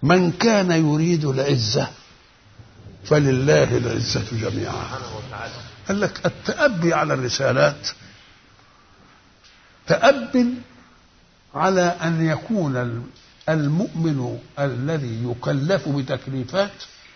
من كان يريد العزة فلله العزة جميعا قال لك التأبي على الرسالات تأب على أن يكون المؤمن الذي يكلف بتكليفات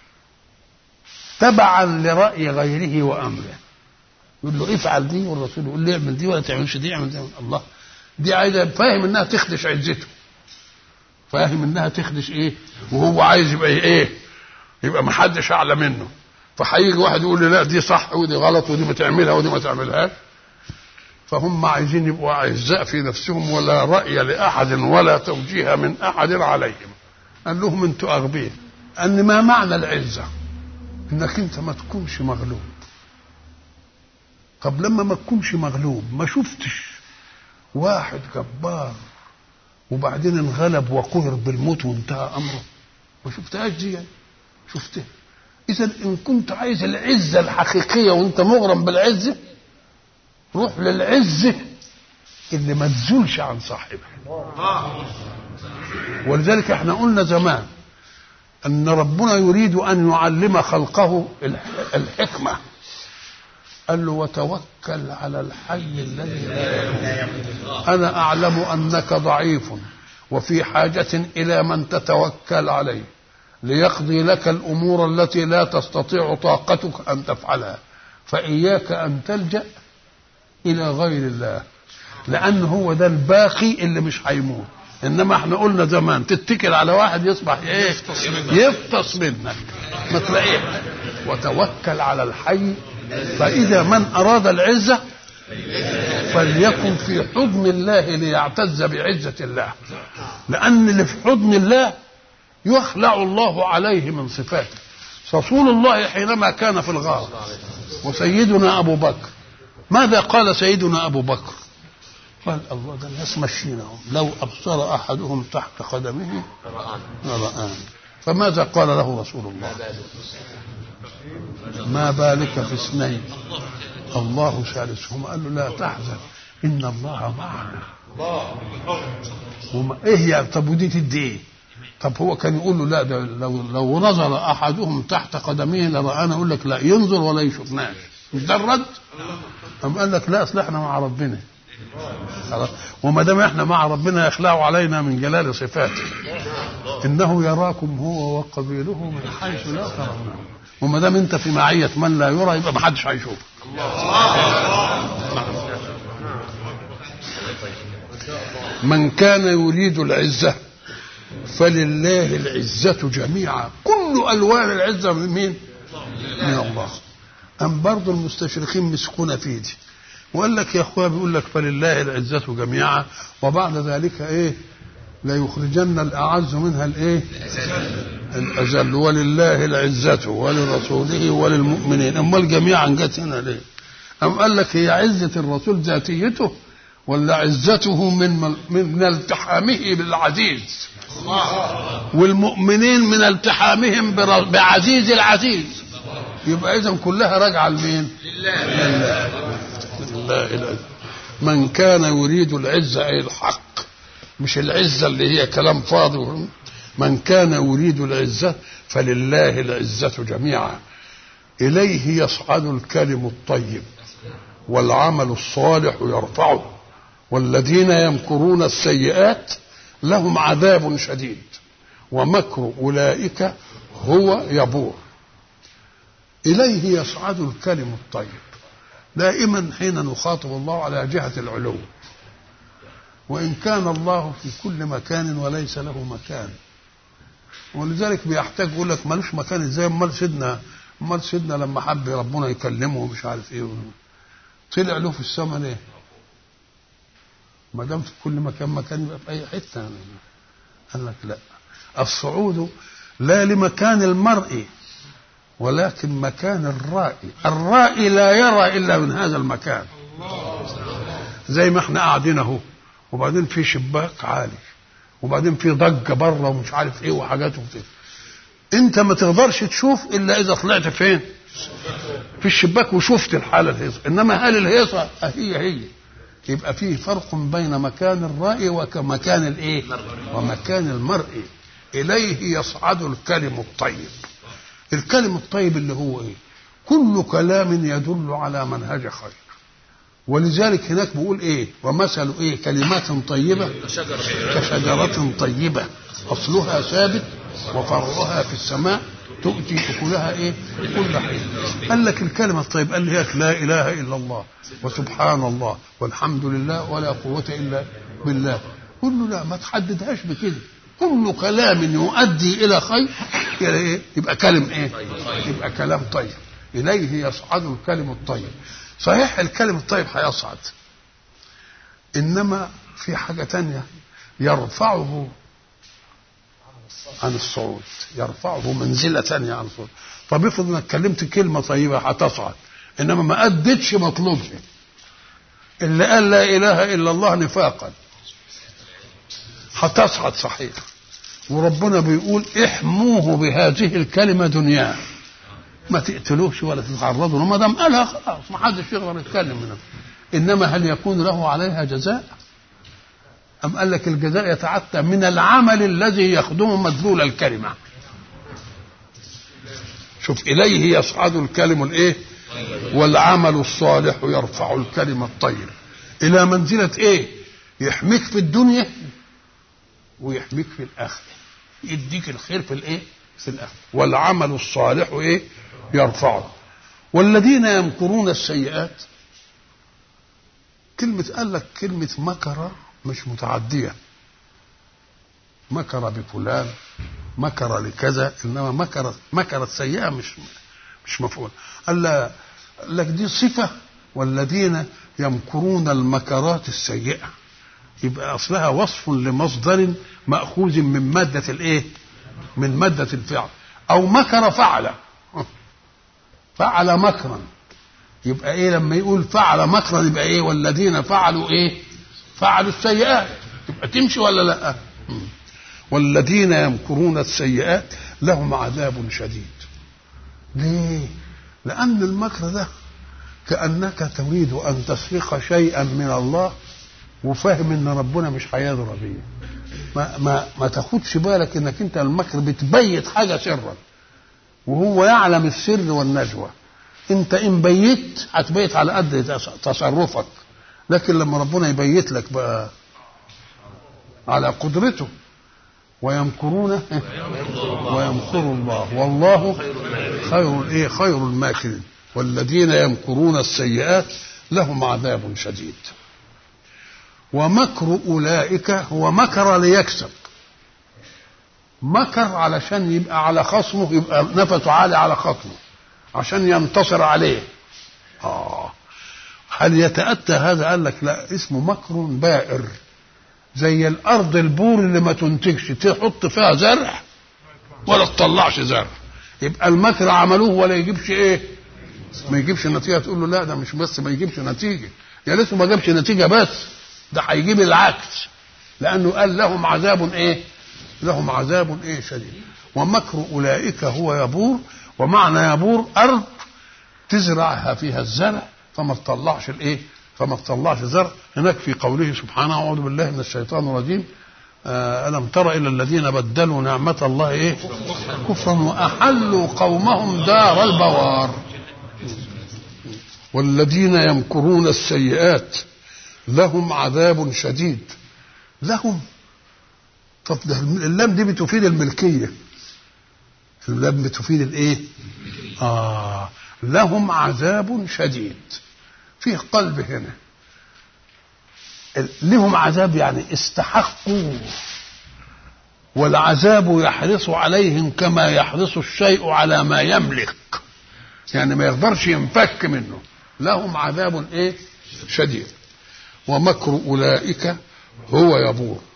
تبعا لرأي غيره وأمره يقول له افعل دي والرسول يقول له اعمل دي ولا تعملش دي اعمل دي الله دي عايزه فاهم انها تخدش عزته فاهم انها تخدش ايه وهو عايز يبقى ايه يبقى ما حدش اعلى منه فهيجي واحد يقول لي لا دي صح ودي غلط ودي ما تعملها ودي ما تعملهاش فهم عايزين يبقوا اعزاء في نفسهم ولا راي لاحد ولا توجيه من احد عليهم قال لهم انتوا اغبياء ان ما معنى العزه انك انت ما تكونش مغلوب طب لما ما تكونش مغلوب ما شفتش واحد جبار وبعدين انغلب وقهر بالموت وانتهى امره ما شفتهاش دي يعني شفتها اذا ان كنت عايز العزه الحقيقيه وانت مغرم بالعزه روح للعزه اللي ما تزولش عن صاحبها ولذلك احنا قلنا زمان ان ربنا يريد ان يعلم خلقه الحكمه قال له وتوكل على الحي الذي لا يموت انا اعلم انك ضعيف وفي حاجه الى من تتوكل عليه ليقضي لك الامور التي لا تستطيع طاقتك ان تفعلها فاياك ان تلجا الى غير الله لان هو ده الباقي اللي مش هيموت انما احنا قلنا زمان تتكل على واحد يصبح ايه يفطس منك ما تلاقيه وتوكل على الحي فإذا من أراد العزة فليكن في حضن الله ليعتز بعزة الله لأن اللي في حضن الله يخلع الله عليه من صفاته رسول الله حينما كان في الغار وسيدنا أبو بكر ماذا قال سيدنا أبو بكر قال الله ده الناس ماشيينهم لو أبصر أحدهم تحت قدمه لرآني فماذا قال له رسول الله ما بالك في اثنين الله ثالثهما قال له لا تحزن ان الله معنا وما ايه يعني طب ودي تدي ايه طب هو كان يقول له لا ده لو لو نظر احدهم تحت قدميه لرآنا اقول لك لا ينظر ولا يشوفناش مش ده الرد؟ أم قال لك لا اصل احنا مع ربنا وما دام احنا مع ربنا يخلع علينا من جلال صفاته انه يراكم هو وقبيله من حيث لا ترونه وما دام انت في معيه من لا يرى يبقى ما حدش هيشوفك من كان يريد العزه فلله العزة جميعا كل ألوان العزة من مين؟ من الله أم برضو المستشرقين مسكون في دي وقال لك يا أخويا بيقول لك فلله العزة جميعا وبعد ذلك إيه لا يخرجن الأعز منها الإيه الأذل ولله العزة ولرسوله وللمؤمنين أمال جميعا جت هنا ليه أم قال لك هي عزة الرسول ذاتيته ولا عزته من من التحامه بالعزيز والمؤمنين من التحامهم بعزيز العزيز يبقى اذا كلها راجعه لمين لله لله العزة. من كان يريد العزه اي الحق مش العزه اللي هي كلام فاضي من كان يريد العزه فلله العزه جميعا اليه يصعد الكلم الطيب والعمل الصالح يرفعه والذين يمكرون السيئات لهم عذاب شديد ومكر اولئك هو يبور اليه يصعد الكلم الطيب دائما حين نخاطب الله على جهه العلو وان كان الله في كل مكان وليس له مكان ولذلك بيحتاج يقول لك ملوش مكان ازاي امال سيدنا امال سيدنا لما حب ربنا يكلمه ومش عارف ايه طلع له في السماء ليه؟ ما دام في كل مكان مكان يبقى في اي حته يعني. قال لك لا الصعود لا لمكان المرء ولكن مكان الرائي الرائي لا يرى الا من هذا المكان زي ما احنا قاعدين اهو وبعدين في شباك عالي وبعدين في ضجه بره ومش عارف ايه وحاجات وكده انت ما تقدرش تشوف الا اذا طلعت فين في الشباك وشفت الحاله الهيصه انما هل الهيصه هي هي يبقى فيه فرق بين مكان الرائي ومكان الايه ومكان المرئي اليه يصعد الكلم الطيب الكلم الطيب اللي هو ايه كل كلام يدل على منهج خير ولذلك هناك بيقول ايه ومثل ايه كلمات طيبه كشجره طيبه اصلها ثابت وفرعها في السماء تؤتي اكلها ايه كل حين قال لك الكلمه الطيبه قال لك لا اله الا الله وسبحان الله والحمد لله ولا قوه الا بالله قل له لا ما تحددهاش بكده كل كلام يؤدي الى خير يبقى ايه يبقى كلم ايه يبقى كلام طيب اليه يصعد الكلم الطيب صحيح الكلم الطيب هيصعد انما في حاجه تانية يرفعه عن الصعود يرفعه منزلة تانية عن الصعود طب افرض انك كلمت كلمة طيبة هتصعد انما ما ادتش مطلوبها اللي قال لا اله الا الله نفاقا هتصعد صحيح وربنا بيقول احموه بهذه الكلمة دنياه ما تقتلوش ولا تتعرضوا له ما دام قالها خلاص ما حدش يقدر يتكلم منها انما هل يكون له عليها جزاء؟ أم قال لك الجزاء يتعتى من العمل الذي يخدم مدلول الكلمة شوف إليه يصعد الكلم الإيه والعمل الصالح يرفع الكلم الطيب إلى منزلة إيه يحميك في الدنيا ويحميك في الآخرة يديك الخير في الإيه في الآخرة والعمل الصالح إيه يرفعه والذين يمكرون السيئات كلمة قال لك كلمة مكر مش متعدية مكر بفلان مكر لكذا انما مكر مكرت سيئه مش مش مفعول قال لا لك دي صفه والذين يمكرون المكرات السيئه يبقى اصلها وصف لمصدر ماخوذ من ماده الايه من ماده الفعل او مكر فعل فعل مكرا يبقى ايه لما يقول فعل مكرا يبقى ايه والذين فعلوا ايه فعلوا السيئات تبقى تمشي ولا لا والذين يمكرون السيئات لهم عذاب شديد ليه لان المكر ده كانك تريد ان تسرق شيئا من الله وفاهم ان ربنا مش هيضرب بيه ما ما ما تاخدش بالك انك انت المكر بتبيت حاجه سرا وهو يعلم السر والنجوى انت ان بيت هتبيت على قد تصرفك لكن لما ربنا يبيت لك بقى على قدرته ويمكرون ويمكر الله والله خير ايه خير الماكرين والذين يمكرون السيئات لهم عذاب شديد ومكر اولئك هو مكر ليكسب مكر علشان يبقى على خصمه يبقى نفسه عالي على خصمه عشان ينتصر عليه اه هل يتأتى هذا قال لك لا اسمه مكر بائر زي الارض البور اللي ما تنتجش تحط فيها زرع ولا تطلعش زرع يبقى المكر عملوه ولا يجيبش ايه ما يجيبش نتيجه تقول له لا ده مش بس ما يجيبش نتيجه يا لسه ما جابش نتيجه بس ده هيجيب العكس لانه قال لهم عذاب ايه لهم عذاب ايه شديد ومكر اولئك هو يبور ومعنى يبور ارض تزرعها فيها الزرع فما تطلعش الايه فما تطلعش زرع هناك في قوله سبحانه اعوذ بالله من الشيطان الرجيم آه الم تر الى الذين بدلوا نعمه الله ايه كفرا واحلوا قومهم دار البوار والذين يمكرون السيئات لهم عذاب شديد لهم طب ده اللام دي بتفيد الملكيه اللام بتفيد الايه اه لهم عذاب شديد فيه قلب هنا لهم عذاب يعني استحقوا والعذاب يحرص عليهم كما يحرص الشيء على ما يملك يعني ما يقدرش ينفك منه لهم عذاب ايه شديد ومكر اولئك هو يبور